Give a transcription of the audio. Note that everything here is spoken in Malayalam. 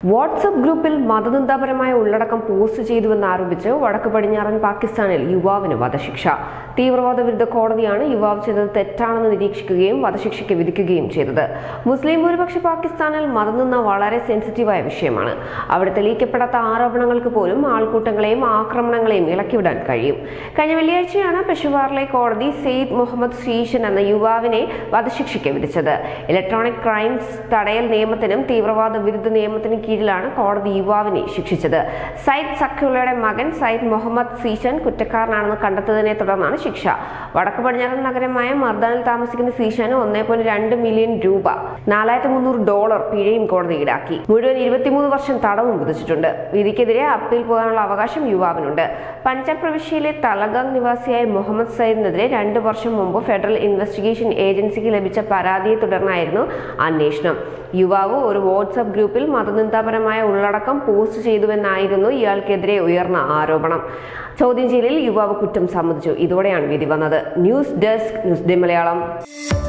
വാട്സപ്പ് ഗ്രൂപ്പിൽ മതനിന്ദാപരമായ ഉള്ളടക്കം പോസ്റ്റ് ചെയ്തുവെന്നാരോപിച്ച് വടക്ക് പടിഞ്ഞാറൻ പാകിസ്ഥാനിൽ യുവാവിന് വധശിക്ഷ തീവ്രവാദ വിരുദ്ധ കോടതിയാണ് യുവാവ് ചെയ്തത് തെറ്റാണെന്ന് നിരീക്ഷിക്കുകയും വധശിക്ഷയ്ക്ക് വിധിക്കുകയും ചെയ്തത് മുസ്ലിം ഭൂരിപക്ഷ പാകിസ്ഥാനിൽ മതനിന്ദ വളരെ സെൻസിറ്റീവായ വിഷയമാണ് അവിടെ തെളിയിക്കപ്പെടാത്ത ആരോപണങ്ങൾക്ക് പോലും ആൾക്കൂട്ടങ്ങളെയും ആക്രമണങ്ങളെയും ഇളക്കിവിടാൻ കഴിയും കഴിഞ്ഞ വെള്ളിയാഴ്ചയാണ് പെഷവാറിലെ കോടതി സെയ്ദ് മുഹമ്മദ് ശ്രീഷൻ എന്ന യുവാവിനെ വധശിക്ഷയ്ക്ക് വിധിച്ചത് ഇലക്ട്രോണിക് ക്രൈംസ് തടയൽ നിയമത്തിനും തീവ്രവാദ വിരുദ്ധ നിയമത്തിനും കീഴിലാണ് കോടതി യുവാവിനെ ശിക്ഷിച്ചത് സയ്യിദ് സഖ്യുള്ളയുടെ മകൻ സയ്യിദ് മുഹമ്മദ് സീഷൻ കുറ്റക്കാരനാണെന്ന് കണ്ടെത്തതിനെ തുടർന്നാണ് ശിക്ഷ വടക്ക് പടിഞ്ഞാറൻ നഗരമായ മർദാനിൽ താമസിക്കുന്ന സീഷന് ഒന്നേ പോയിന്റ് രണ്ട് മില്യൺ രൂപ നാലായിരത്തി മുന്നൂറ് ഡോളർ പിഴയും കോടതി ഈടാക്കി മുഴുവൻ ഇരുപത്തിമൂന്ന് വർഷം തടവും വിധിച്ചിട്ടുണ്ട് വിധിക്കെതിരെ അപ്പീൽ പോകാനുള്ള അവകാശം യുവാവിനുണ്ട് പഞ്ചാബ് പ്രവിശ്യയിലെ തലഗാങ് നിവാസിയായ മുഹമ്മദ് സയ്യിദിനെതിരെ രണ്ട് വർഷം മുമ്പ് ഫെഡറൽ ഇൻവെസ്റ്റിഗേഷൻ ഏജൻസിക്ക് ലഭിച്ച പരാതിയെ തുടർന്നായിരുന്നു അന്വേഷണം യുവാവ് ഒരു വാട്സ്ആപ്പ് ഗ്രൂപ്പിൽ മതനിന്ദാപരമായ ഉള്ളടക്കം പോസ്റ്റ് ചെയ്തുവെന്നായിരുന്നു ഇയാൾക്കെതിരെ ഉയർന്ന ആരോപണം ചോദ്യം ചെയ്യലിൽ യുവാവ് കുറ്റം സമ്മതിച്ചു ഇതോടെയാണ് വിധി വന്നത് news desk news day Malayalam